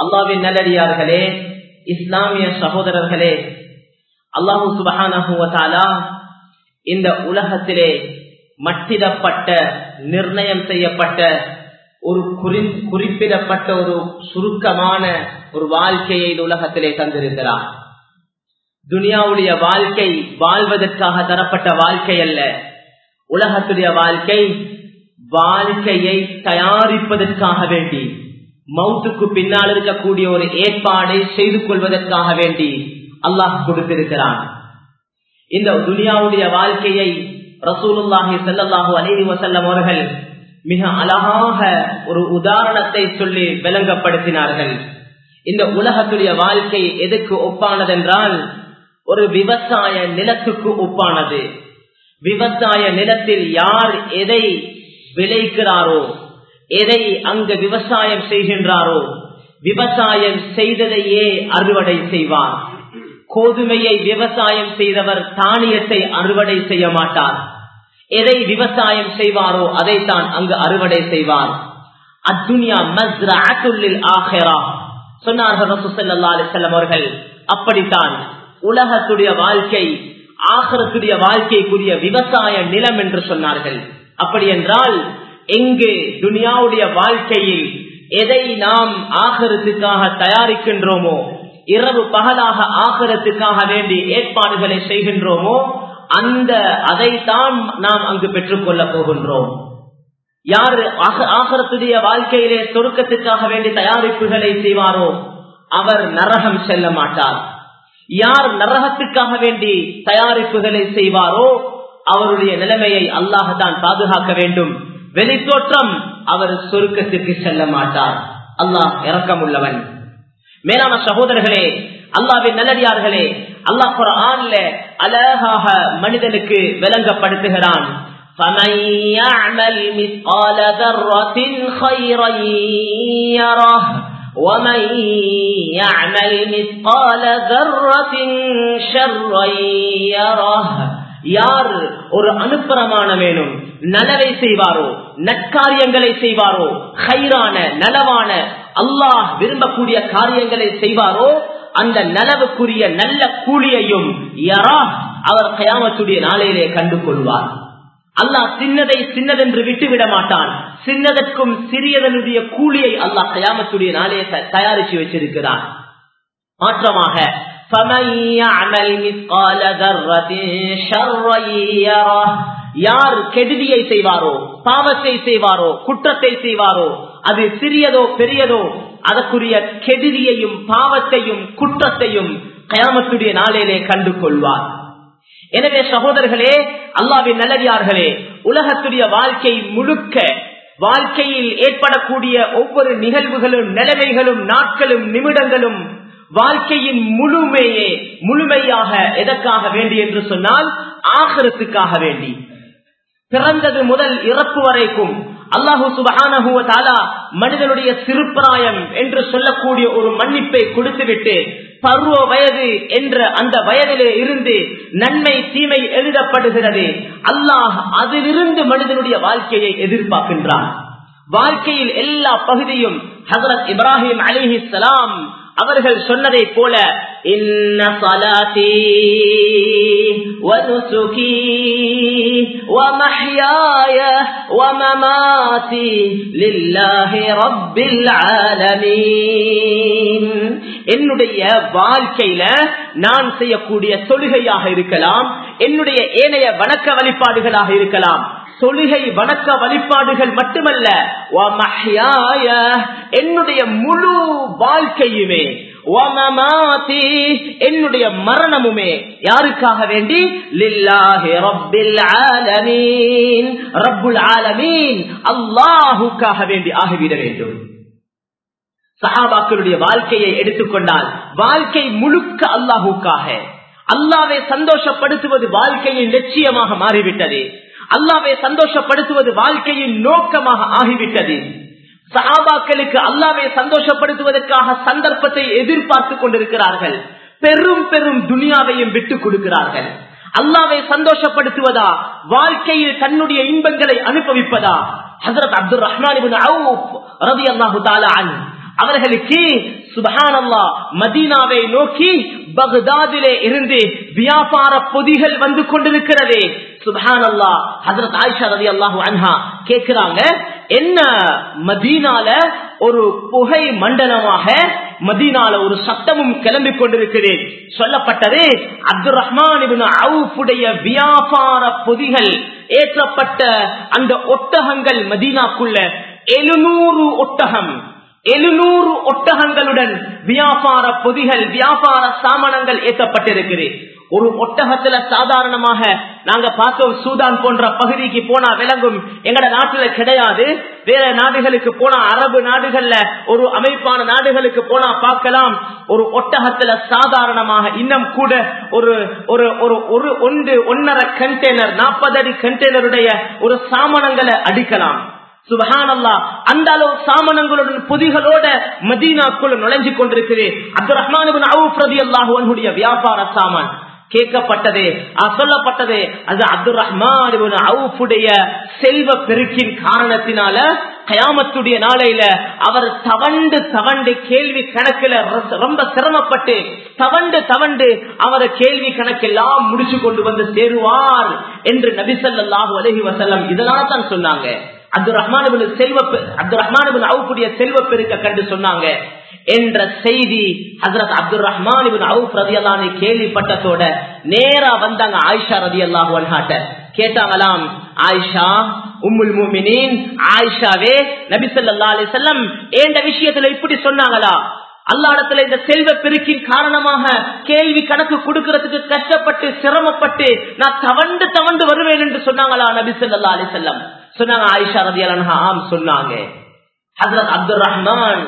அல்லாவின் நல்லடியார்களே இஸ்லாமிய சகோதரர்களே அல்லாஹு சுபஹானா இந்த உலகத்திலே மட்டிடப்பட்ட நிர்ணயம் செய்யப்பட்ட ஒரு குறிப்பிடப்பட்ட ஒரு சுருக்கமான ஒரு வாழ்க்கையை இந்த உலகத்திலே தந்திருக்கிறார் துனியாவுடைய வாழ்க்கை வாழ்வதற்காக தரப்பட்ட வாழ்க்கை அல்ல உலகத்துடைய வாழ்க்கை வாழ்க்கையை தயாரிப்பதற்காக வேண்டி மவுத்துக்கு பின்னால் இருக்கக்கூடிய ஒரு ஏற்பாடை செய்து கொள்வதற்காக வேண்டி அல்லாஹ் கொடுத்திருக்கிறான் இந்த துனியாவுடைய வாழ்க்கையை ரசூலுல்லாஹி செல்லல்லாஹு அலஹி வசல்லம் அவர்கள் மிக அழகாக ஒரு உதாரணத்தை சொல்லி விளங்கப்படுத்தினார்கள் இந்த உலகத்துடைய வாழ்க்கை எதுக்கு ஒப்பானதென்றால் ஒரு விவசாய நிலத்துக்கு ஒப்பானது விவசாய நிலத்தில் யார் எதை விளைக்கிறாரோ எதை அங்கு விவசாயம் செய்கின்றாரோ விவசாயம் செய்ததையே அறுவடை செய்வார் கோதுமையை விவசாயம் செய்தவர் தானியத்தை அறுவடை செய்ய மாட்டார் எதை விவசாயம் செய்வாரோ அதைத்தான் அங்கு அறுவடை செய்வார் அத்துனியா மஸ்ரஅத்துல்லில் ஆஹிரா சொன்னார்கள் ரசூலுல்லாஹி அலைஹி வஸல்லம் அவர்கள் அப்படித்தான் உலகத்துடைய வாழ்க்கை ஆகரத்துடைய வாழ்க்கைக்குரிய விவசாய நிலம் என்று சொன்னார்கள் அப்படி என்றால் எங்கு துனியாவுடைய வாழ்க்கையில் எதை நாம் ஆகரத்துக்காக தயாரிக்கின்றோமோ இரவு பகலாக ஆகரத்துக்காக வேண்டி ஏற்பாடுகளை செய்கின்றோமோ அந்த அதைத்தான் நாம் அங்கு பெற்றுக் கொள்ளப் போகின்றோம் யார் ஆகரத்துடைய வாழ்க்கையிலே சொருக்கத்துக்காக வேண்டி தயாரிப்புகளை செய்வாரோ அவர் நரகம் செல்ல மாட்டார் யார் நரகத்துக்காக வேண்டி தயாரிப்புகளை செய்வாரோ அவருடைய நிலைமையை அல்லாஹதான் பாதுகாக்க வேண்டும் வெளித்தோற்றம் அவர் சொருக்கத்திற்கு செல்ல மாட்டார் அல்லாஹ் இறக்கம் உள்ளவன் மேலான சகோதரர்களே அல்லாவின் நல்லடியார்களே அல்லாஹ் குரான்ல அழகாக மனிதனுக்கு விளங்கப்படுத்துகிறான் فمن يعمل مثقال ذرة خيرا يره ومن يعمل مثقال ذرة شرا يره யார் ஒரு அனுப்பிரமாணமேனும் நலவை செய்வாரோ நற்காரியங்களை செய்வாரோ ஹைரான நலவான அல்லாஹ் விரும்பக்கூடிய காரியங்களை செய்வாரோ அந்த நலவுக்குரிய நல்ல கூலியையும் யாரா அவர் கயாமத்துடைய நாளையிலே கண்டு கொள்வார் அல்லாஹ் சின்னதை சின்னதென்று விட்டுவிட மாட்டான் சின்னதற்கும் சிறியதனுடைய கூலியை அல்லாஹ் கயாமத்துடைய நாளையை தயாரிச்சு வச்சிருக்கிறான் மாற்றமாக யார் கெடுதியை செய்வாரோ பாவத்தை செய்வாரோ குற்றத்தை செய்வாரோ அது சிறியதோ பெரியதோ அதற்குரிய கெடுதியையும் பாவத்தையும் குற்றத்தையும் கயாமத்துடைய நாளிலே கண்டு கொள்வார் எனவே சகோதரர்களே அல்லாவின் நல்லடியார்களே உலகத்துடைய வாழ்க்கை முழுக்க வாழ்க்கையில் ஏற்படக்கூடிய ஒவ்வொரு நிகழ்வுகளும் நிலைமைகளும் நாட்களும் நிமிடங்களும் வாழ்க்கையின் முழுமையே முழுமையாக எதற்காக வேண்டி என்று சொன்னால் ஆகரத்துக்காக வேண்டி பிறந்தது முதல் இறப்பு வரைக்கும் அல்லாஹு சுபஹானா மனிதனுடைய சிறுபிராயம் என்று சொல்லக்கூடிய ஒரு மன்னிப்பை கொடுத்துவிட்டு பருவ வயது என்ற அந்த வயதிலே இருந்து நன்மை தீமை எழுதப்படுகிறது அல்லாஹ் அதிலிருந்து மனிதனுடைய வாழ்க்கையை எதிர்பார்க்கின்றான் வாழ்க்கையில் எல்லா பகுதியும் ஹசரத் இப்ராஹிம் அலிஹி சலாம் அவர்கள் சொன்னதை போல இன்ன சலாத்தி ونسكي ومحياي ومماتي لله رب العالمين என்னுடைய வாழ்க்கையில நான் செய்யக்கூடிய தொழுகையாக இருக்கலாம் என்னுடைய ஏனைய வணக்க வழிபாடுகளாக இருக்கலாம் தொழுகை வணக்க வழிபாடுகள் மட்டுமல்ல என்னுடைய முழு வாழ்க்கையுமே என்னுடைய மரணமுமே யாருக்காக வேண்டி ரப்புல் ஆலமீன் அல்லாஹுக்காக வேண்டி ஆகிவிட வேண்டும் சஹாபாக்களுடைய வாழ்க்கையை எடுத்துக்கொண்டால் வாழ்க்கை முழுக்க அல்லாஹுக்காக அல்லாவை சந்தோஷப்படுத்துவது வாழ்க்கையின் லட்சியமாக மாறிவிட்டது அல்லாவை சந்தோஷப்படுத்துவது வாழ்க்கையின் நோக்கமாக ஆகிவிட்டது சஹாபாக்களுக்கு அல்லாவை சந்தோஷப்படுத்துவதற்காக சந்தர்ப்பத்தை எதிர்பார்த்து கொண்டிருக்கிறார்கள் பெரும் பெரும் துனியாவையும் விட்டுக் கொடுக்கிறார்கள் அல்லாவை சந்தோஷப்படுத்துவதா வாழ்க்கையில் தன்னுடைய இன்பங்களை அனுபவிப்பதா ஹசரத் அப்துல் ரஹ்மான் ரவி அல்லாஹு அவர்களுக்கு சுபஹானல்லா மதீனாவை நோக்கி பகுதாதிலே இருந்து வியாபார பொதிகள் வந்து கொண்டிருக்கிறது சுபஹானல்லா ஹசரத் ஆயிஷா ரதி அல்லாஹு அன்ஹா கேக்குறாங்க என்ன மதீனால ஒரு புகை மண்டலமாக மதீனால ஒரு சத்தமும் கிளம்பி கொண்டிருக்கிறது சொல்லப்பட்டது அப்துல் ரஹ்மான் அவுடைய வியாபார பொதிகள் ஏற்றப்பட்ட அந்த ஒட்டகங்கள் மதீனாக்குள்ள எழுநூறு ஒட்டகம் எழுநூறு ஒட்டகங்களுடன் வியாபார பொதிகள் வியாபார சாமனங்கள் ஏற்றப்பட்டிருக்கிறது ஒரு ஒட்டகத்துல சாதாரணமாக நாங்க பார்த்தோம் சூதான் போன்ற பகுதிக்கு போனா விளங்கும் எங்கட நாட்டுல கிடையாது வேற நாடுகளுக்கு போனா அரபு நாடுகள்ல ஒரு அமைப்பான நாடுகளுக்கு போனா பார்க்கலாம் ஒரு ஒட்டகத்துல சாதாரணமாக இன்னும் கூட ஒரு ஒரு ஒரு ஒரு ஒன்று ஒன்னரை கண்டெய்னர் நாற்பது அடி கண்டெய்னருடைய ஒரு சாமனங்களை அடிக்கலாம் சுபஹானல்லா அந்த அளவு சாமனங்களுடன் பொதிகளோட மதீனாக்குள்ள நுழைஞ்சு கொண்டிருக்கிறேன் அப்துல் ரஹ்மான் அவுப் ரதி அல்லாஹுடைய வியாபார சாமான் கேட்கப்பட்டது சொல்லப்பட்டது அது அப்துல் ரஹ்மான் அவுஃபுடைய செல்வ பெருக்கின் காரணத்தினால கயாமத்துடைய நாளையில அவர் தவண்டு தவண்டு கேள்வி கணக்குல ரொம்ப சிரமப்பட்டு தவண்டு தவண்டு அவர் கேள்வி கணக்கெல்லாம் முடிச்சு கொண்டு வந்து சேருவார் என்று நபிசல்லாஹு அலஹி வசல்லம் இதனால தான் சொன்னாங்க அப்துல் ரஹ்மான் செல்வ அப்துல் ரஹ்மான் அவுப்புடைய செல்வ பெருக்க கண்டு சொன்னாங்க என்ற செய்தி ஹசரத் அப்துல் ரஹ்மான் அவுப் ரதி அல்லானை கேள்விப்பட்டதோட நேரா வந்தாங்க ஆயிஷா ரதி அல்லாஹு அன்ஹாட்ட கேட்டாங்களாம் ஆயிஷா உம்முல் மூமினின் ஆயிஷாவே நபி சொல்லா அலி செல்லம் ஏண்ட விஷயத்துல இப்படி சொன்னாங்களா அல்லாடத்துல இந்த செல்வ பெருக்கின் காரணமாக கேள்வி கணக்கு கொடுக்கறதுக்கு கஷ்டப்பட்டு சிரமப்பட்டு நான் தவண்டு தவண்டு வருவேன் என்று சொன்னாங்களா நபி சொல்லா அலி செல்லம் சொன்னாங்க ஆயிஷா ரதி அலன்ஹா ஆம் சொன்னாங்க ஹசரத் அப்துல் ரஹ்மான்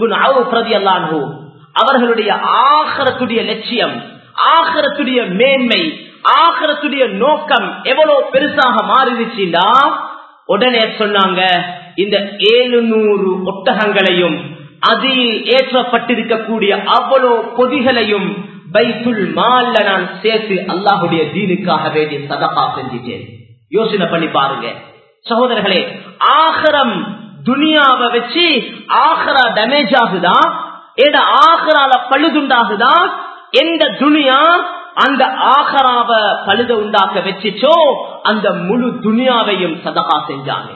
அல்லாஹூ அவர்களுடைய ஆகரத்துடைய லட்சியம் ஆகரத்துடைய மேன்மை ஆகரத்துடைய நோக்கம் எவ்வளவு பெருசாக மாறிடுச்சுன்னா உடனே சொன்னாங்க இந்த ஏழுநூறு ஒட்டகங்களையும் அதில் ஏற்றப்பட்டிருக்கக்கூடிய அவ்வளவு பொதிகளையும் பைத்துல் மால்ல நான் சேர்த்து அல்லாஹுடைய தீனுக்காக வேண்டிய சதகா செஞ்சுட்டேன் யோசனை பண்ணி பாருங்க சகோதரர்களே ஆகரம் துனியாவை வச்சு ஆகரா டேமேஜ் ஆகுதா ஏட ஆகரால பழுதுண்டாகுதா எந்த துனியா அந்த ஆகராவ பழுத உண்டாக்க வச்சுச்சோ அந்த முழு துனியாவையும் சதகா செஞ்சாங்க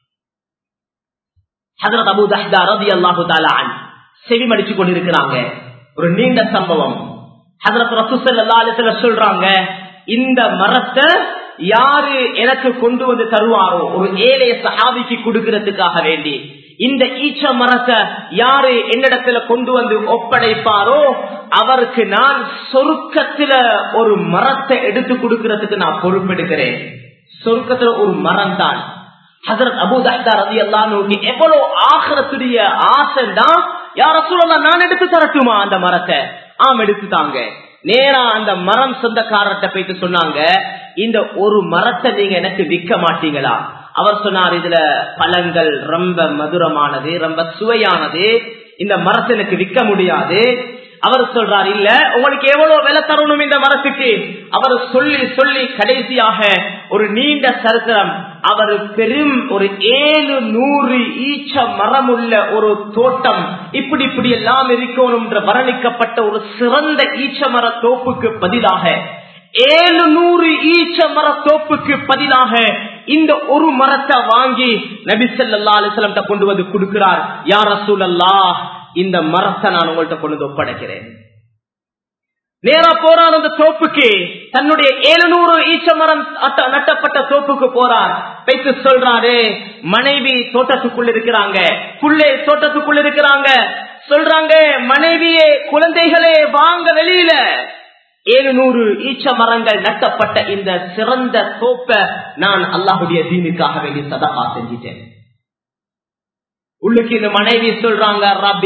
ஹதரத் அபு தஹ்தா ரதி அல்லாஹு தாலான் செவி மடிச்சு கொண்டிருக்கிறாங்க ஒரு நீண்ட சம்பவம் ஹதரத் ரசூசல்லா அலிசல்ல சொல்றாங்க இந்த மரத்தை யாரு எனக்கு கொண்டு வந்து தருவாரோ ஒரு ஏழைய சஹாபிக்கு கொடுக்கறதுக்காக வேண்டி இந்த ஈச்ச மரத்தை யாரு என்னிடத்துல கொண்டு வந்து ஒப்படைப்பாரோ அவருக்கு நான் சொருக்கத்துல ஒரு மரத்தை எடுத்து கொடுக்கறதுக்கு நான் பொறுப்பெடுக்கிறேன் சொருக்கத்துல ஒரு மரம் தான் ஹசரத் அபு தஹ்தா ரதி அல்லான்னு எவ்வளவு ஆகரத்துடைய ஆசைதான் யார சொல்லலாம் நான் எடுத்து தரட்டுமா அந்த மரத்தை ஆம் எடுத்து தாங்க நேரா அந்த மரம் சொந்தக்காரர்கிட்ட போயிட்டு சொன்னாங்க இந்த ஒரு மரத்தை நீங்க எனக்கு விற்க மாட்டீங்களா அவர் சொன்னார் இதுல பழங்கள் ரொம்ப மதுரமானது ரொம்ப சுவையானது இந்த மரத்தை எனக்கு விற்க முடியாது அவர் சொல்றார் இல்ல உங்களுக்கு எவ்வளவு விலை தரணும் இந்த மரத்துக்கு அவர் சொல்லி சொல்லி கடைசியாக ஒரு நீண்ட சரித்திரம் அவர் பெரும் ஒரு ஏழு நூறு ஈச்ச மரம் உள்ள ஒரு தோட்டம் இப்படி இப்படி எல்லாம் இருக்கணும் என்று வர்ணிக்கப்பட்ட ஒரு சிறந்த ஈச்ச மர தோப்புக்கு பதிலாக ஏழு நூறு ஈச்ச மர தோப்புக்கு பதிலாக இந்த ஒரு மரத்தை வாங்கி நபிசல்லா அலிஸ்லம் கொண்டு வந்து கொடுக்கிறார் யார் ரசூலல்லா இந்த மரத்தை நான் உங்கள்கிட்ட கொண்டு வந்து ஒப்படைக்கிறேன் நேரா போறார் அந்த தோப்புக்கு தன்னுடைய எழுநூறு ஈச்ச மரம் நட்டப்பட்ட தோப்புக்கு போறார் வைத்து சொல்றாரு மனைவி தோட்டத்துக்குள்ள இருக்கிறாங்க புள்ளே தோட்டத்துக்குள்ள இருக்கிறாங்க சொல்றாங்க மனைவியே குழந்தைகளே வாங்க வெளியில ஏழுநூறு ஈச்ச மரங்கள் நட்டப்பட்ட இந்த சிறந்த தோப்ப நான் அல்லாஹுடைய தீனுக்காக வேண்டி சதகா செஞ்சிட்டேன் உள்ளுக்கு இந்த மனைவி சொல்றாங்க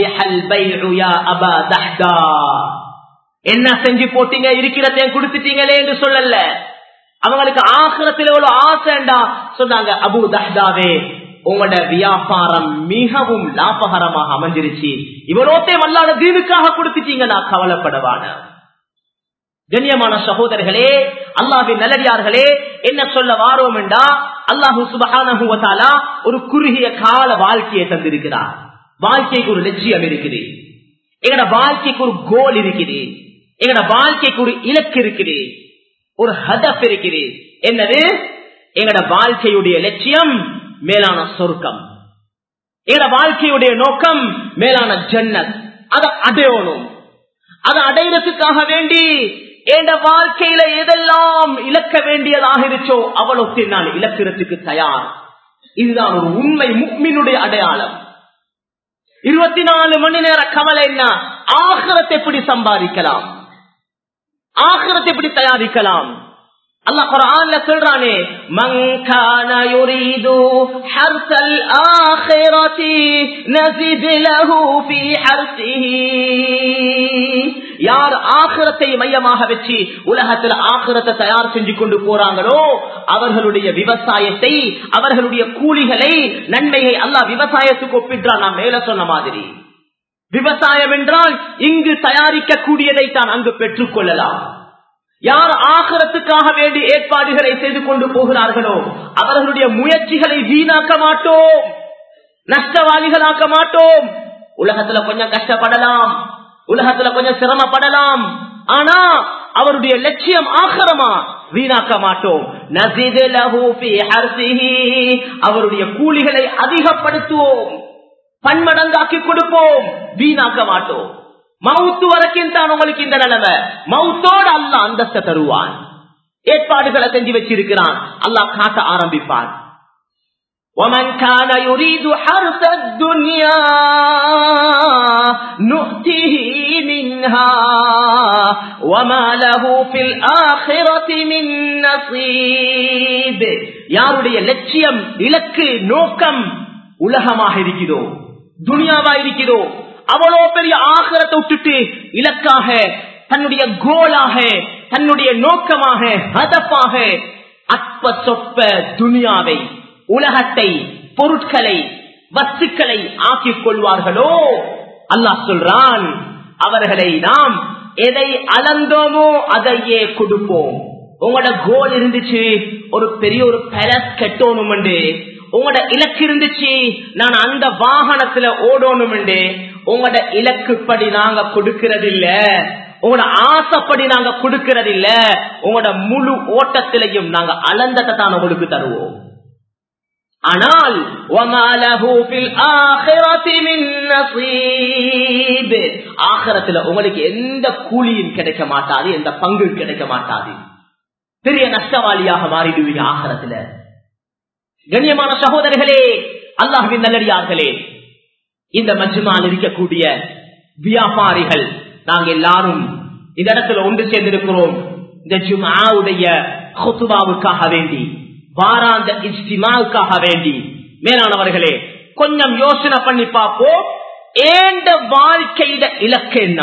என்ன செஞ்சு போட்டீங்க இருக்கிறதையும் கொடுத்துட்டீங்களே என்று சொல்லல அவங்களுக்கு ஆசிரத்தில் எவ்வளவு ஆசைண்டா சொன்னாங்க அபு தஹ்தாவே உங்களோட வியாபாரம் மிகவும் லாபகரமாக அமைஞ்சிருச்சு இவரோத்தையும் அல்லாத தீனுக்காக கொடுத்துட்டீங்க நான் கவலைப்படவான கண்ணியமான சகோதரர்களே அல்லாவின் நல்லடியார்களே என்ன சொல்ல வாரோம் என்றா அல்லாஹு சுபகான ஒரு குறுகிய கால வாழ்க்கையை தந்திருக்கிறார் வாழ்க்கைக்கு ஒரு லட்சியம் இருக்குது எங்கட வாழ்க்கைக்கு ஒரு கோல் இருக்குது எங்கட வாழ்க்கைக்கு ஒரு இலக்கு இருக்குது ஒரு ஹதப் இருக்குது என்னது எங்கட வாழ்க்கையுடைய லட்சியம் மேலான சொர்க்கம் எங்கட வாழ்க்கையுடைய நோக்கம் மேலான ஜன்னத் அதை அடையணும் அதை அடையிறதுக்காக வேண்டி என் வாழ்க்கையில எதெல்லாம் இழக்க வேண்டியதாக இருச்சோ அவ்வளவுக்கு நான் இழக்கிறதுக்கு தயார் இதுதான் ஒரு உண்மை முக்மினுடைய அடையாளம் இருபத்தி நாலு மணி நேர கவலை என்ன ஆகரத்தை எப்படி சம்பாதிக்கலாம் ஆகரத்தை எப்படி தயாரிக்கலாம் அல்லாஹ் குர்ஆன்ல சொல்றானே மன் கான யுரீது ஹர்ஸல் ஆখিরাতি நஸித் லஹு ஃபீ ஹர்ஸிஹி யார் ஆகிரத்தை மையமாக வச்சு உலகத்தில் ஆகிரத்தை தயார் செஞ்சு கொண்டு போறாங்களோ அவர்களுடைய விவசாயத்தை அவர்களுடைய கூலிகளை நன்மையை அல்லாஹ் விவசாயத்துக்கு ஒப்பிட்டான் நான் மேல சொன்ன மாதிரி விவசாயம் என்றால் இங்கு தயாரிக்கக்கூடியதை தான் அங்கு பெற்றுக் கொள்ளலாம் யார் ஆகரத்துக்காக வேண்டி ஏற்பாடுகளை செய்து கொண்டு போகிறார்களோ அவர்களுடைய முயற்சிகளை வீணாக்க மாட்டோம் நஷ்டவாதிகளாக்க மாட்டோம் உலகத்துல கொஞ்சம் கஷ்டப்படலாம் உலகத்துல கொஞ்சம் சிரமப்படலாம் ஆனா அவருடைய லட்சியம் ஆகரமா வீணாக்க மாட்டோம் நசிது லஹு ஃபீ ஹர்ஸிஹி. அவருடைய கூலிகளை அதிகப்படுத்துவோம் பன்மடங்காக்கி கொடுப்போம் வீணாக்க மாட்டோம் மவுத்து வரைக்கும் தான் உங்களுக்கு இந்த நிலைமை மவுத்தோடு அல்ல அந்தஸ்த தருவான் ஏற்பாடுகளை செஞ்சு வச்சிருக்கிறான் அல்லாஹ் காட்ட ஆரம்பிப்பான் ومن كان يريد حرث الدنيا نؤته منها وما له في الآخرة من نصيب யாருடைய லட்சியம் இலக்கு நோக்கம் உலகமாக இருக்கிறதோ துனியாவா இருக்கிறதோ அவ்வளோ பெரிய ஆகரத்தை விட்டுட்டு இலக்காக தன்னுடைய கோலாக தன்னுடைய நோக்கமாக ஹதப்பாக அற்ப சொப்ப துனியாவை உலகத்தை பொருட்களை வஸ்துக்களை ஆக்கிக் கொள்வார்களோ அல்லாஹ் சொல்றான் அவர்களை நாம் எதை அளந்தோமோ அதையே கொடுப்போம் உங்களோட கோல் இருந்துச்சு ஒரு பெரிய ஒரு பேலஸ் கட்டணும் உங்களோட இலக்கு இருந்துச்சு நான் அந்த வாகனத்துல ஓடணும் உங்களோட இலக்குப்படி நாங்க கொடுக்கறது இல்ல உங்களோட ஆசைப்படி நாங்க கொடுக்கறது இல்ல உங்களோட முழு ஓட்டத்திலையும் நாங்க அளந்ததை தான் உங்களுக்கு தருவோம் ஆனால் ஆகரத்துல உங்களுக்கு எந்த கூலியும் கிடைக்க மாட்டாது எந்த பங்கு கிடைக்க மாட்டாது பெரிய நஷ்டவாளியாக மாறிடுவீங்க ஆகரத்துல கண்ணியமான சகோதரர்களே அல்லாஹின் நல்லடியார்களே இந்த மஜ்மால் இருக்கக்கூடிய வியாபாரிகள் நாங்க எல்லாரும் இந்த இடத்துல ஒன்று சேர்ந்திருக்கிறோம் இந்த ஜுமாவுடைய ஹொத்துபாவுக்காக வேண்டி வாராந்த இஸ்டிமாவுக்காக வேண்டி மேலானவர்களே கொஞ்சம் யோசனை பண்ணி பார்ப்போம் ஏண்ட வாழ்க்கையிட இலக்கு என்ன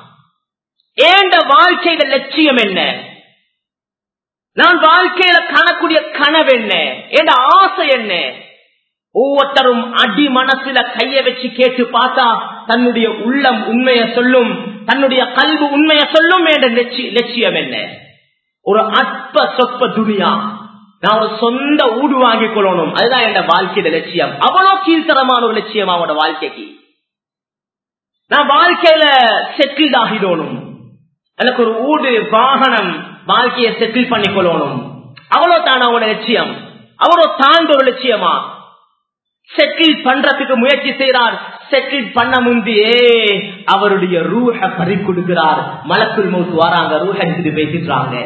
ஏண்ட வாழ்க்கையிட லட்சியம் என்ன நான் வாழ்க்கையில காணக்கூடிய கனவு என்ன என் ஆசை என்ன ஒவ்வொருத்தரும் அடி மனசுல கைய வச்சு கேட்டு பார்த்தா தன்னுடைய உள்ளம் உண்மைய சொல்லும் தன்னுடைய கல்வி உண்மைய சொல்லும் என்ற லட்சியம் என்ன ஒரு அற்ப சொப்ப துணியா நான் ஒரு சொந்த ஊடு வாங்கிக் கொள்ளணும் அதுதான் என் வாழ்க்கையோட லட்சியம் அவ்வளவு கீழ்த்தரமான ஒரு லட்சியம் அவனோட வாழ்க்கைக்கு நான் வாழ்க்கையில செட்டில் ஆகிடணும் எனக்கு ஒரு ஊடு வாகனம் வாழ்க்கையை செட்டில் பண்ணி கொள்ளணும் அவ்வளவு தான் அவனோட லட்சியம் அவ்வளவு தாழ்ந்த ஒரு லட்சியமா செட்டில் பண்றதுக்கு முயற்சி செய்யறார் செட்டில் பண்ண முந்தையே அவருடைய ரூஹ பறி கொடுக்கிறார் மலக்குள் மௌத்து வராங்க ரூஹ எடுத்துட்டு பேசிடுறாங்க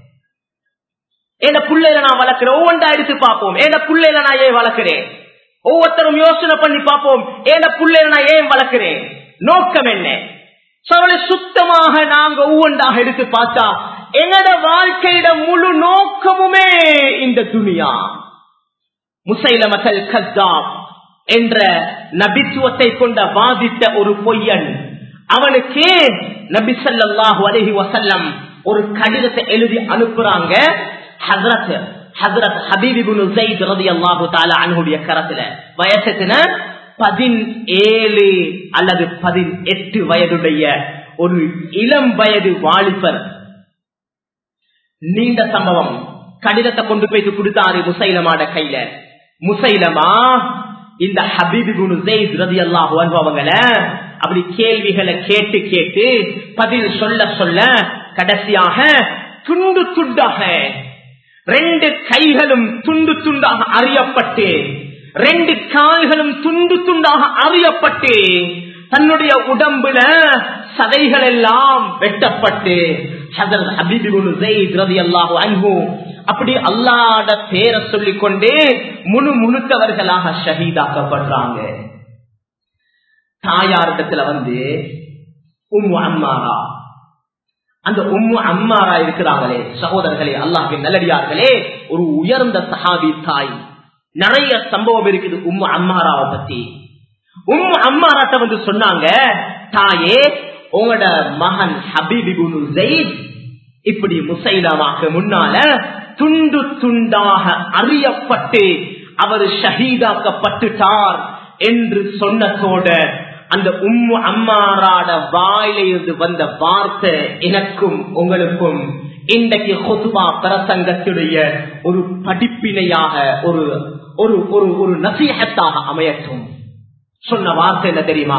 என் பிள்ளைல நான் வளர்க்கிறேன் ஒவ்வொன்றா எடுத்து பார்ப்போம் என் பிள்ளைல நான் ஏன் வளர்க்கிறேன் ஒவ்வொருத்தரும் யோசனை பண்ணி பார்ப்போம் என் பிள்ளைல நான் ஏன் வளர்க்கிறேன் நோக்கம் என்ன அவளை சுத்தமாக நாங்க ஒவ்வொன்றாக எடுத்து பார்த்தா எங்கட வாழ்க்கையிட முழு நோக்கமுமே இந்த துனியா முசைல மக்கள் கத்தாப் என்ற நபித்துவத்தை கொண்ட வாதித்த ஒரு பொய்யன் அவனுக்கு நபிசல்லாஹு அலஹி வசல்லம் ஒரு கடிதத்தை எழுதி அனுப்புறாங்க ஹசரத் ஹசரத் ஹபீபிபுன் ஜெயித் ரதி அல்லாஹு தாலா அனுடைய கரத்துல வயசத்தின பதினேழு அல்லது பதினெட்டு வயதுடைய ஒரு இளம் வயது வாலிபர் நீண்ட சம்பவம் கடிதத்தை கொண்டு போயிட்டு கொடுத்தாரு முசைலமாட கையில முசைலமா இந்த ஹபீபி ரதி அல்லாஹ் அவங்கள அப்படி கேள்விகளை கேட்டு கேட்டு பதில் சொல்ல சொல்ல கடைசியாக துண்டு துண்டாக ரெண்டு கைகளும் துண்டு துண்டாக அறியப்பட்டு ரெண்டு கால்களும் துண்டு துண்டாக அறியப்பட்டு தன்னுடைய உடம்புல சதைகள் எல்லாம் வெட்டப்பட்டு அப்படி அல்லாட பேரை சொல்லிக் கொண்டே முழு முழுத்தவர்களாக ஷஹீதாக்கப்படுறாங்க தாயாரிடத்துல வந்து உம்மு அம்மாரா அந்த உம்மு அம்மாரா இருக்கிறாங்களே சகோதரர்களே அல்லாஹின் நல்லடியார்களே ஒரு உயர்ந்த சஹாபி தாய் நிறைய சம்பவம் இருக்குது உம்மு அம்மாராவை பத்தி உம்மு அம்மாராட்ட வந்து சொன்னாங்க தாயே உங்களோட மகன் ஹபீபிபுனு ஜெயித் இப்படி முசைலாமாக்கு முன்னால துண்டு துண்டாக அறியப்பட்டு அவர் ஷஹீதாக்கப்பட்டுட்டார் என்று சொன்னதோட அந்த உம்மு அம்மாராட வாயில இருந்து வந்த வார்த்தை எனக்கும் உங்களுக்கும் இன்றைக்கு ஹொதுபா பிரசங்கத்துடைய ஒரு படிப்பினையாக ஒரு ஒரு ஒரு ஒரு நசீகத்தாக அமையட்டும் சொன்ன வார்த்தை என்ன தெரியுமா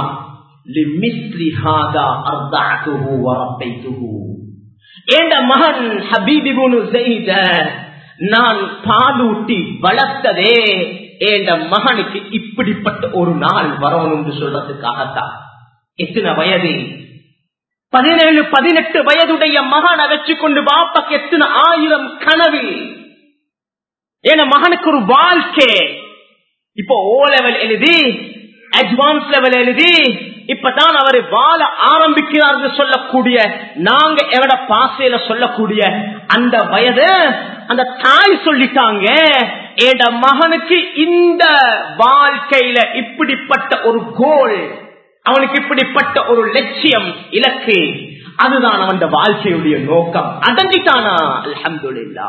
மகன் ஹபீபிபுனு செய்த நான் பாலூட்டி வளர்த்ததே என் மகனுக்கு இப்படிப்பட்ட ஒரு நாள் வரணும் சொல்றதுக்காகத்தான் எத்தனை வயது பதினேழு பதினெட்டு வயதுடைய மகனை வச்சு கொண்டு பாப்பாக்கு எத்தனை ஆயிரம் கனவு என் மகனுக்கு ஒரு வாழ்க்கை இப்போ ஓ லெவல் எழுதி அட்வான்ஸ் லெவல் எழுதி இப்பதான் அவர் வாழ ஆரம்பிக்கிறார் சொல்லக்கூடிய நாங்க எவட பாசையில சொல்லக்கூடிய அந்த வயது அந்த தாய் சொல்லிட்டாங்க என் மகனுக்கு இந்த வாழ்க்கையில இப்படிப்பட்ட ஒரு கோல் அவனுக்கு இப்படிப்பட்ட ஒரு லட்சியம் இலக்கு அதுதான் அவன் வாழ்க்கையுடைய நோக்கம் அடங்கிட்டானா அல்ஹம்துல்லா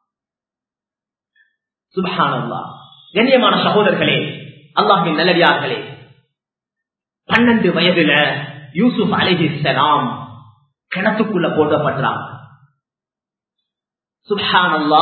சுபஹானல்லா கண்ணியமான சகோதரர்களே அல்லாஹின் நல்லடியார்களே பன்னெண்டு வயதுல யூசுப் அலிஹிஸ்லாம் கிணத்துக்குள்ள போடப்படுறாங்க சுபஹானல்லா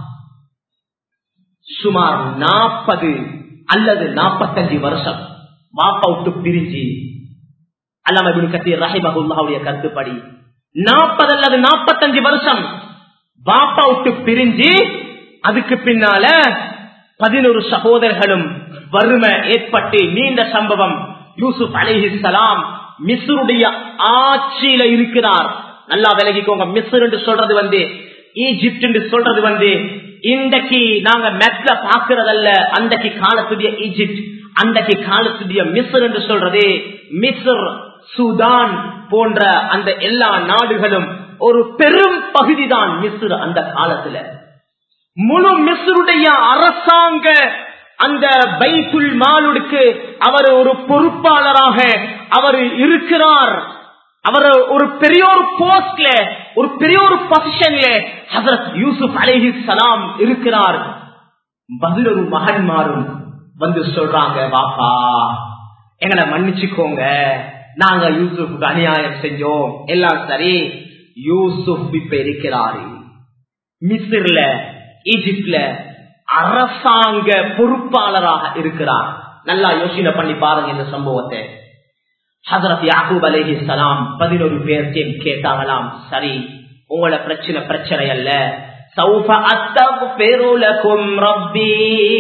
சுமார் நாற்பது அல்லது நாற்பத்தஞ்சு வருஷம் வாப்பா விட்டு பிரிஞ்சு அல்லாம கத்தீர் ரஹிமகுல்லாவுடைய கருத்துப்படி நாற்பது அல்லது நாற்பத்தஞ்சு வருஷம் வாப்பா விட்டு பிரிஞ்சு அதுக்கு பின்னால பதினோரு சகோதரர்களும் வறுமை ஏற்பட்டு நீண்ட சம்பவம் யூசுப் அலிஹிசலாம் மிஸ்ருடைய ஆட்சியில இருக்கிறார் நல்லா விலகிக்கோங்க மிஸ்ர் என்று சொல்றது வந்து ஈஜிப்ட் என்று சொல்றது வந்து இன்றைக்கு நாங்க மெட்ல பாக்குறதல்ல அன்றைக்கு காலத்துடைய ஈஜிப்ட் அன்றைக்கு காலத்துடைய மிஸ்ர் என்று சொல்றது மிஸ்ர் சூதான் போன்ற அந்த எல்லா நாடுகளும் ஒரு பெரும் பகுதி தான் மிஸ்ர் அந்த காலத்துல முழு மிஸ்ருடைய அரசாங்க அந்த பைத்துல் மாலுக்கு அவர் ஒரு பொறுப்பாளராக அவர் இருக்கிறார் அவர் ஒரு பெரிய ஒரு போஸ்ட்ல ஒரு பெரிய ஒரு பொசிஷன்ல ஹசரத் யூசுப் அலேஹி சலாம் இருக்கிறார் பதிலொரு மகன்மாரும் வந்து சொல்றாங்க பாப்பா எங்களை மன்னிச்சுக்கோங்க நாங்க யூசுஃபுக்கு அநியாயம் செஞ்சோம் எல்லாம் சரி யூசுப் இப்ப இருக்கிறாரு மிஸ்ர்ல ஈஜிப்ட்ல அரசாங்க பொறுப்பாளராக இருக்கிறார் நல்லா யோசனை பண்ணி பாருங்க இந்த சம்பவத்தை ஹசரத் யாக்கூப் அலேஹி சலாம் பதினோரு பேர்த்தையும் கேட்டாங்களாம் சரி உங்களோட பிரச்சனை பிரச்சனை அல்ல சௌஃப அத்தகுலகும் ரப்பி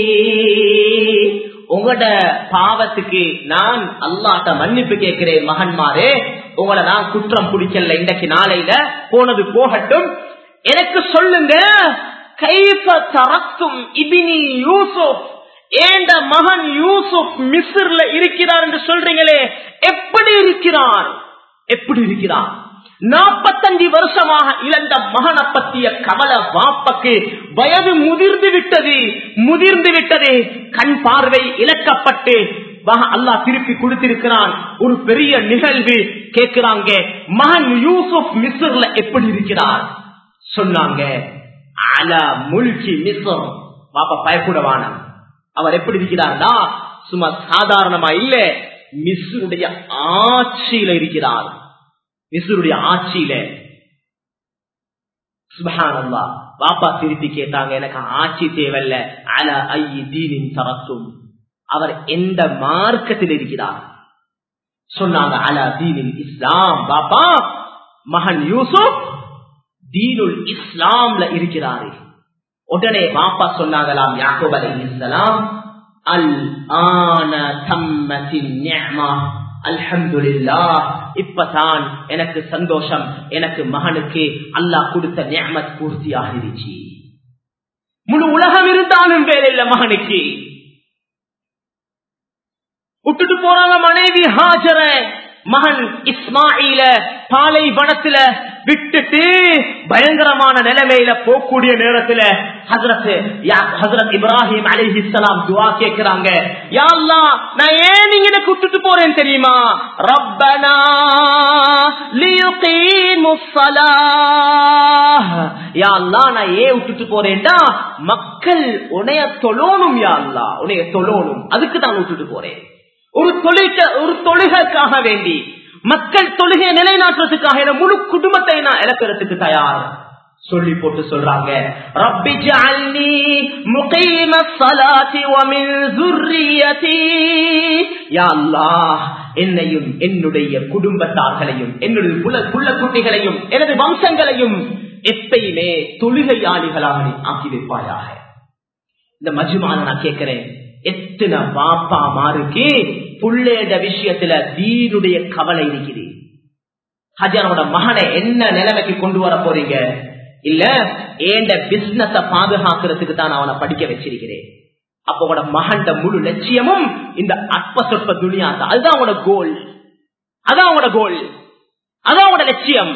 உங்களோட பாவத்துக்கு நான் அல்லாட்ட மன்னிப்பு கேட்கிறேன் மகன்மாரே உங்களை நான் குற்றம் பிடிக்கல இன்றைக்கு நாளையில போனது போகட்டும் எனக்கு சொல்லுங்க கைஃப தரத்தும் இபினி யூசுப் ஏண்ட மகன் யூசுப் மிஸ்ர்ல இருக்கிறார் என்று சொல்றீங்களே எப்படி இருக்கிறார் எப்படி இருக்கிறார் நாற்பத்தஞ்சு வருஷமாக இழந்த மகனை பற்றிய கவல வாப்பக்கு வயது முதிர்ந்து விட்டது முதிர்ந்து விட்டது கண் பார்வை இழக்கப்பட்டு அல்லாஹ் திருப்பி கொடுத்திருக்கிறான் ஒரு பெரிய நிகழ்வு கேட்கிறாங்க மகன் யூசுப் மிஸ்ர்ல எப்படி இருக்கிறார் சொன்னாங்க அல முல்கி மிஸ்ர் பாப்பா பயப்படவான அவர் எப்படி இருக்கிறார்னா சும்மா சாதாரணமா இல்ல மிஸ்ருடைய ஆட்சியில இருக்கிறார் மிஸ்ருடைய ஆட்சியில சுபஹானல்லா பாப்பா திருப்பி கேட்டாங்க எனக்கு ஆட்சி தேவையில்ல அல ஐ தீனின் தரத்தும் அவர் எந்த மார்க்கத்தில் இருக்கிறார் சொன்னாங்க அலா தீனில் இஸ்லாம் பாப்பா மகன் யூசுப் தீனுல் இஸ்லாம்ல இருக்கிறாரு உடனே பாப்பா சொன்னாங்களாம் யாக்கூப் அலைஹிஸ்ஸலாம் அல் ஆன தம்மத்தின் நிஅமா அல்ஹம்துலில்லாஹ் இப்பதான் எனக்கு சந்தோஷம் எனக்கு மகனுக்கு அல்லாஹ் கொடுத்த நியமத் பூர்த்தி ஆகிருச்சு முழு உலகம் இருந்தாலும் வேலையில்ல மகனுக்கு விட்டுட்டு போறாங்க மனைவி ஹாஜர மகன் இஸ்மாயில பாலை வனத்துல விட்டுட்டு பயங்கரமான நிலைமையில போகக்கூடிய நேரத்துல ஹசரத் ஹசரத் இப்ராஹிம் அலிஹிஸ்லாம் துவா கேட்கிறாங்க யாழ்லா நான் ஏன் நீங்க எனக்கு விட்டுட்டு போறேன் தெரியுமா ரப்பனா யாழ்லா நான் ஏன் விட்டுட்டு போறேன்டா மக்கள் உனைய தொழணும் யாழ்லா உனைய தொழணும் அதுக்கு தான் விட்டுட்டு போறேன் ஒரு தொழிற்க ஒரு தொழுகைக்காக வேண்டி மக்கள் தொழுகை நிலைநாட்டுறதுக்காக என முழு குடும்பத்தை நான் இழக்கிறதுக்கு தயார் சொல்லி போட்டு சொல்றாங்க ரப்பி ஜஅல்னி முகீம ஸலாத்தி வ மின் ذُرِّيَّتِي யா அல்லாஹ் என்னையும் என்னுடைய குடும்பத்தார்களையும் என்னுடைய புள்ள புள்ள குட்டிகளையும் எனது வம்சங்களையும் எப்பயுமே தொழுகையாளிகளாக நீ ஆக்கி வைப்பாயாக இந்த மஜ்மான நான் கேட்கிறேன் எத்தனை பாப்பா மாருக்கு புள்ளேட விஷயத்துல தீனுடைய கவலை இருக்குது ஹஜனோட மகனை என்ன நிலைமைக்கு கொண்டு வர போறீங்க இல்ல ஏண்ட பிசினஸ பாதுகாக்கிறதுக்கு தான் அவனை படிக்க வச்சிருக்கிறேன் அப்ப உங்களோட மகண்ட முழு லட்சியமும் இந்த அற்ப சொற்ப துணியா தான் அதுதான் உங்களோட கோல் அதான் உங்களோட கோல் அதான் உங்களோட லட்சியம்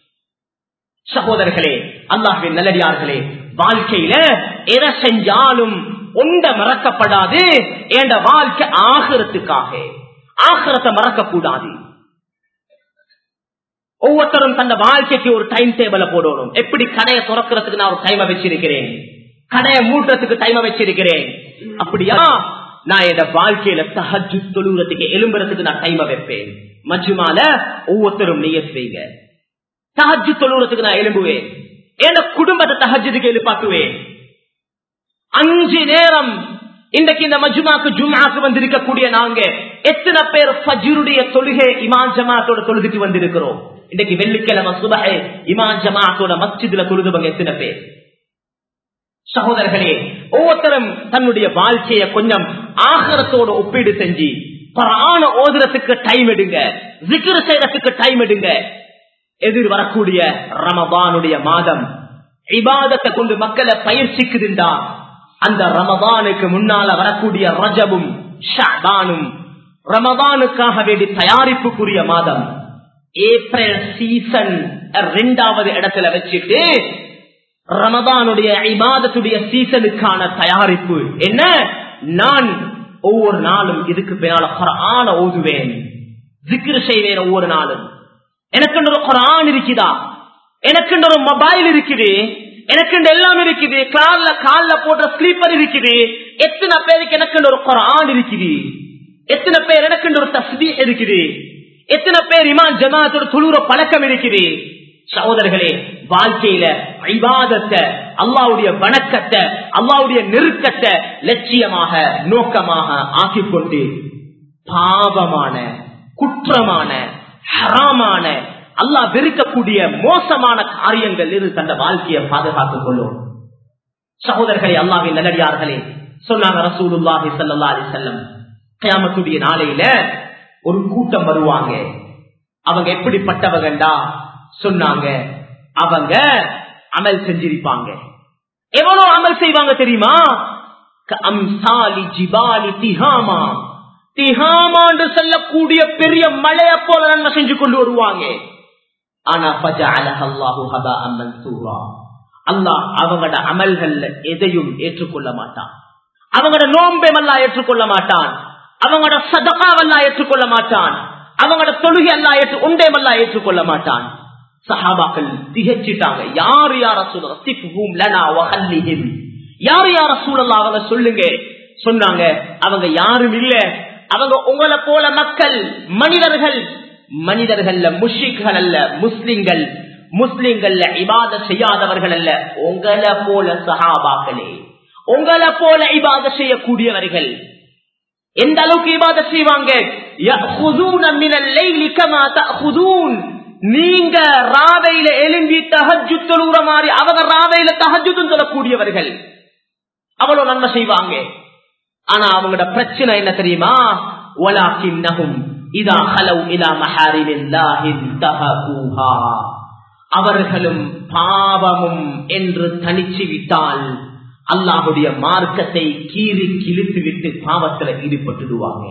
சகோதரர்களே அல்லாஹின் நல்லடியார்களே வாழ்க்கையில எதை செஞ்சாலும் ஒண்ட மறக்கப்படாது என்ற வாழ்க்கை ஆகிறதுக்காக ஆகிறத்தை மறக்க கூடாது ஒவ்வொருத்தரும் தந்த வாழ்க்கைக்கு ஒரு டைம் டேபிள போடணும் எப்படி கடையை துறக்கிறதுக்கு நான் ஒரு டைமை வச்சிருக்கிறேன் கடையை மூட்டுறதுக்கு டைமை வச்சிருக்கிறேன் அப்படியா நான் என் வாழ்க்கையில தஹஜு தொழுகிறதுக்கு எலும்புறதுக்கு நான் டைமை வைப்பேன் மஜ்மால ஒவ்வொருத்தரும் நீயத் வைங்க தஹஜு தொழுகிறதுக்கு நான் எலும்புவேன் என் குடும்பத்தை தஹஜுக்கு எழுப்பாட்டுவேன் அஞ்சு நேரம் இன்றைக்கு இந்த மஜுமாக்கு ஜுமாக்கு வந்திருக்கக்கூடிய நாங்க எத்தனை பேர் ஃபஜ்ருடைய தொழுகை இமான் ஜமாத்தோட தொழுதுக்கு வந்திருக்கிறோம் இன்றைக்கு வெள்ளிக்கிழமை சுபகை இமான் ஜமாத்தோட மஸ்ஜிதுல தொழுதுவங்க எத்தனை பேர் சகோதரர்களே ஒவ்வொருத்தரும் தன்னுடைய வாழ்க்கைய கொஞ்சம் ஆகரத்தோட ஒப்பீடு செஞ்சு பரான ஓதுறதுக்கு டைம் எடுங்க ஜிக்ரு செய்யறதுக்கு டைம் எடுங்க எதிர் வரக்கூடிய ரமபானுடைய மாதம் இபாதத்தை கொண்டு மக்களை பயிற்சிக்குதுண்டா அந்த ரமபானுக்கு முன்னால வரக்கூடிய ரஜபும் ஷாபானும் ரமபானுக்காக வேண்டி தயாரிப்புக்குரிய மாதம் ஏப்ரல் சீசன் ரெண்டாவது இடத்துல வச்சுட்டு ரமபானுடைய இபாதத்துடைய சீசனுக்கான தயாரிப்பு என்ன நான் ஒவ்வொரு நாளும் இதுக்கு பின்னால குரான ஓதுவேன் ஜிக்ரு செய்வேன் ஒவ்வொரு நாளும் எனக்கு ஒரு குரான் இருக்குதா எனக்கு ஒரு மொபைல் இருக்குது எனக்கு எல்லாம் இருக்குது கால்ல கால்ல போடுற ஸ்லீப்பர் இருக்குது எத்தனை பேருக்கு எனக்கு ஒரு குரான் இருக்குது எத்தனை பேர் எனக்கு ஒரு தஸ்பி இருக்குது எத்தனை பேர் இமான் ஜமாத்தோட துளுற பழக்கம் இருக்குது சகோதரர்களே வாழ்க்கையில ஐவாதத்தை அல்லாவுடைய வணக்கத்தை அல்லாவுடைய நெருக்கத்தை லட்சியமாக நோக்கமாக ஆக்கிக்கொண்டு பாவமான குற்றமான ஹராமான அல்லாஹ் வெறுக்கக்கூடிய மோசமான காரியங்கள் இருந்து தந்த வாழ்க்கையை பாதுகாத்துக் கொள்ளும் சகோதரர்களே அல்லாவின் நல்லடியார்களே சொன்னாங்க ரசூலுல்லாஹி சல்லா அலி செல்லம் கியாமத்துடைய நாளையில ஒரு கூட்டம் வருவாங்க அவங்க எப்படிப்பட்டவங்கண்டா சொன்னாங்க அவங்க அமல் செஞ்சிருப்பாங்க எவ்வளவு அமல் செய்வாங்க தெரியுமா அம்சாலி ஜிபாலி திஹாமா திஹாமாண்டு சொல்லக்கூடிய பெரிய மழைய போல நன்மை செஞ்சு கொண்டு வருவாங்க ஆனா அல்லாஹ் அவங்களோட அமல்கள்ல எதையும் ஏற்றுக்கொள்ள மாட்டான் அவங்களோட நோம்பெல்லாம் ஏற்றுக்கொள்ள மாட்டான் அவங்களோட சதகாவெல்லாம் ஏற்றுக்கொள்ள மாட்டான் அவங்களோட தொழுகை எல்லாம் ஏற்று உண்டையமெல்லாம் ஏற்றுக்கொள்ள மாட்டான் சஹாபாக்கள் திகச்சிட்டாங்க யார் யார சொல்லும் யார் யார சூழல்லா அவங்க சொல்லுங்க சொன்னாங்க அவங்க யாரும் இல்ல அவங்க உங்களை போல மக்கள் மனிதர்கள் மனிதர்கள்ல முஷிக்கள் அல்ல முஸ்லிம்கள் முஸ்லிம்கள்ல இபாத செய்யாதவர்கள் அல்ல உங்களை போல சஹாபாக்களே உங்களை போல இபாத செய்யக்கூடியவர்கள் எந்த அளவுக்கு இபாத செய்வாங்க يأخذون من الليل كما تأخذون நீங்க ராவையில எழும்பி தஹஜ்ஜு தொழுகிற மாதிரி அவங்க ராவையில தஹஜ்ஜுதும் தொழக்கூடியவர்கள் அவ்வளவு நன்மை செய்வாங்க ஆனா அவங்களோட பிரச்சனை என்ன தெரியுமா ஒலாக்கின்னகும் இதா ஹலவ் இலா மஹாரிமில்லாஹி தஹகூஹா அவர்களும் பாவமும் என்று தனிச்சு விட்டால் அல்லாஹுடைய மார்க்கத்தை கீறி கிழித்து விட்டு பாவத்துல ஈடுபட்டுடுவாங்க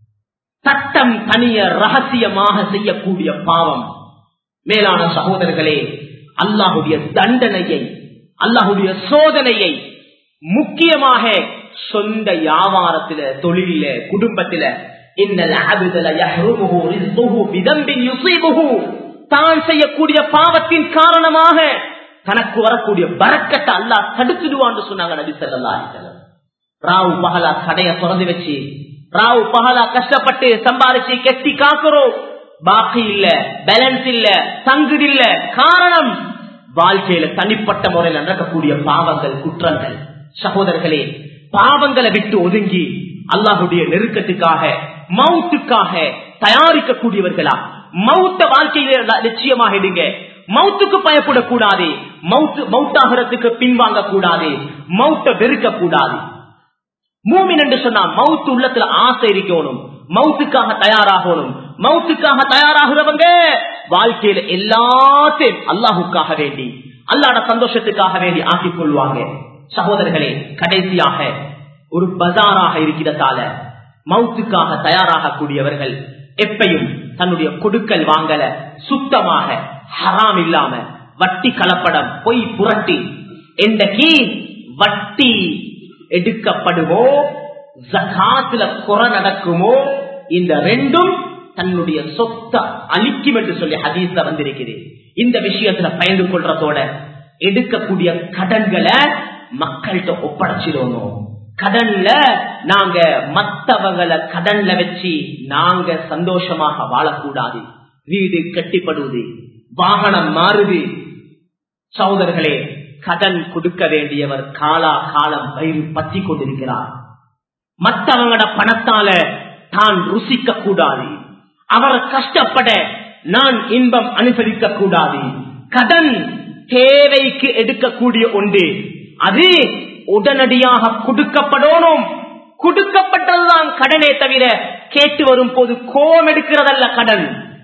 சட்டம் தனிய ரகசியமாக செய்யக்கூடிய பாவம் மேலான சகோதரர்களே அல்லாஹுடைய தண்டனையை அல்லாஹுடைய சோதனையை முக்கியமாக சொந்த வியாபாரத்தில தொழில குடும்பத்தில இன்னல் அபுதல யஹ்ருமுஹு ரிஸ்குஹு பிதம்பின் யுஸீபுஹு தான் செய்யக்கூடிய பாவத்தின் காரணமாக தனக்கு வரக்கூடிய பறக்கத்தை அல்லாஹ் தடுத்துடுவான்னு சொன்னாங்க நபி ஸல்லல்லாஹு அலைஹி வஸல்லம் ராவு பகலா கடைய திறந்து வச்சு ராவு பகலா கஷ்டப்பட்டு சம்பாரிச்சு கெட்டி காக்குறோம் பாக்கி இல்ல பேலன்ஸ் இல்ல தங்குது இல்ல காரணம் வாழ்க்கையில தனிப்பட்ட முறையில் நடக்கக்கூடிய பாவங்கள் குற்றங்கள் சகோதரர்களே பாவங்களை விட்டு ஒதுங்கி அல்லாஹுடைய நெருக்கத்துக்காக மவுத்துக்காக தயாரிக்கக்கூடியவர்களா மவுத்த வாழ்க்கையில நிச்சயமாக இடுங்க மவுத்துக்கு பயப்படக்கூடாது மவுத்து மவுத்தாகிறதுக்கு பின்வாங்க கூடாது மவுத்த வெறுக்க கூடாது மூமின் என்று சொன்னா மவுத்து உள்ளத்துல ஆசை இருக்கணும் மவுத்துக்காக தயாராகணும் மவுத்துக்காக தயாராகிறவங்க வாழ்க்கையில எல்லாத்தையும் அல்லாஹுக்காக வேண்டி அல்லாட சந்தோஷத்துக்காக வேண்டி ஆக்கிக் கொள்வாங்க சகோதரர்களே கடைசியாக ஒரு பஜாராக இருக்கிறதால மவுத்துக்காக தயாராக கூடியவர்கள் எப்பையும் தன்னுடைய கொடுக்கல் வாங்கல சுத்தமாக ஹராம் இல்லாம வட்டி கலப்படம் பொய் புரட்டி என்றைக்கு வட்டி எடுக்கப்படுமோ ஜகாத்துல குறை நடக்குமோ இந்த ரெண்டும் தன்னுடைய சொத்த அழிக்கும் என்று சொல்லி ஹதீஸ்ல வந்திருக்கிறேன் இந்த விஷயத்துல பயந்து கொள்றதோட எடுக்கக்கூடிய கடன்களை மக்கள்கிட்ட ஒப்படைச்சிடணும் கடன்ல நாங்க மத்தவங்களை கடன்ல வச்சு நாங்க சந்தோஷமாக வாழக்கூடாது வீடு கட்டிப்படுவது வாகனம் மாறுது சகோதரர்களே கடன் கொடுக்க வேண்டியவர் காலா காலம் வயிறு பத்தி கொண்டிருக்கிறார் மற்றவங்களோட பணத்தால தான் ருசிக்க கூடாது அவர் கஷ்டப்பட நான் இன்பம் அனுசரிக்க கூடாது கடன் தேவைக்கு எடுக்கக்கூடிய ஒன்று அது உடனடியாக கொடுக்கப்படணும் கொடுக்கப்பட்டதுதான் கடனே தவிர கேட்டு வரும் போது கோம் எடுக்கிறதல்ல கடன்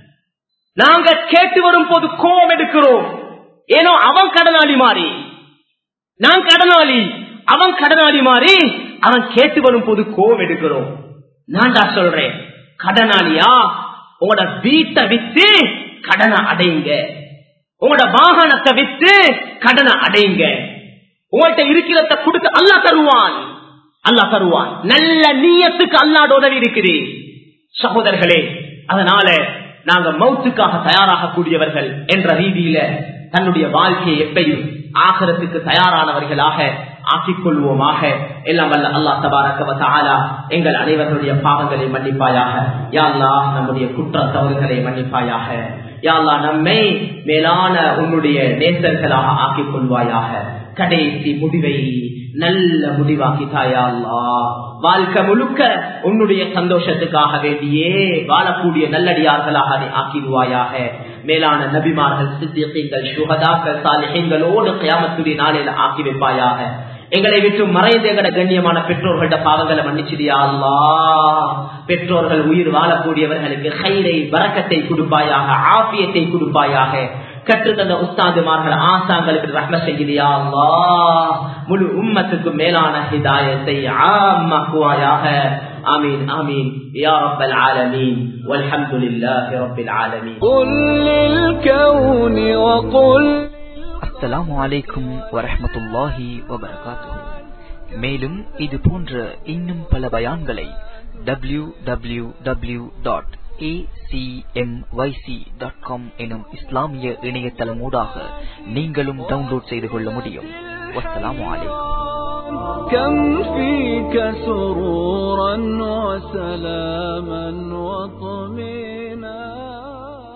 நாங்க கேட்டு வரும் போது கோம் எடுக்கிறோம் ஏனோ அவன் கடனாளி மாறி நான் கடனாளி அவன் கடனாளி மாறி அவன் கேட்டு வரும் போது கோவம் எடுக்கிறோம் நான் தான் சொல்றேன் கடனாளியா உங்களோட வீட்டை வித்து கடனை அடையுங்க உங்களோட வாகனத்தை வித்து கடனை அடையுங்க உங்கள்கிட்ட இருக்கிறத கொடுத்து அல்லா தருவான் அல்லா தருவான் நல்ல நீயத்துக்கு அல்லாட உதவி இருக்குது சகோதரர்களே அதனால நாங்க மௌத்துக்காக தயாராக கூடியவர்கள் என்ற ரீதியில தன்னுடைய வாழ்க்கையை எப்பையும் ஆகரத்துக்கு தயாரானவர்களாக ஆக்கிக் கொள்வோமாக எல்லாம் வல்ல அல்லா தபாரக எங்கள் அனைவர்களுடைய பாவங்களை மன்னிப்பாயாக யாழ்லா நம்முடைய குற்ற தவறுகளை மன்னிப்பாயாக யாழ்லா நம்மை மேலான உன்னுடைய நேசர்களாக ஆக்கிக் கொள்வாயாக கடைசி முடிவை நல்ல முடிவாக்கி தாயாள்லா வாழ்க்கை முழுக்க உன்னுடைய சந்தோஷத்துக்காக வேண்டியே வாழக்கூடிய நல்லடியார்களாக அதை ஆக்கிடுவாயாக மேலான நபிமார்கள் சித்தியங்கள் சுகதாக்கள் சாலிஹங்களோடு கியாமத்துடைய நாளில் ஆக்கி வைப்பாயாக எங்களை விட்டு மறைந்து எங்கட கண்ணியமான பெற்றோர்கள்ட பாவங்களை மன்னிச்சிடியா அல்லா பெற்றோர்கள் உயிர் வாழக்கூடியவர்களுக்கு கயிறை வரக்கத்தை கொடுப்பாயாக ஆபியத்தை கொடுப்பாயாக கற்றுத்தந்த உஸ்தாதுமார்கள் ஆசாங்களுக்கு ரஹ்ம செய்கிறியா அல்லா முழு உம்மத்துக்கு மேலான ஹிதாயத்தை ஆமாக்குவாயாக آمين آمين يا رب العالمين والحمد لله رب العالمين قل للكون وقل அஸ்ஸலாமு அலைக்கும் வரஹ்மத்துல்லாஹி வபரகாத்துஹு மேலும் இது போன்ற இன்னும் பல பயான்களை W W W dot acmyc.com எனும் இஸ்லாமிய இணையதளமூடாக நீங்களும் டவுன்லோட் செய்து கொள்ள முடியும் வஸ்ஸலாமு அலைக்கும் كم فيك سرورا وسلاما وطمئنا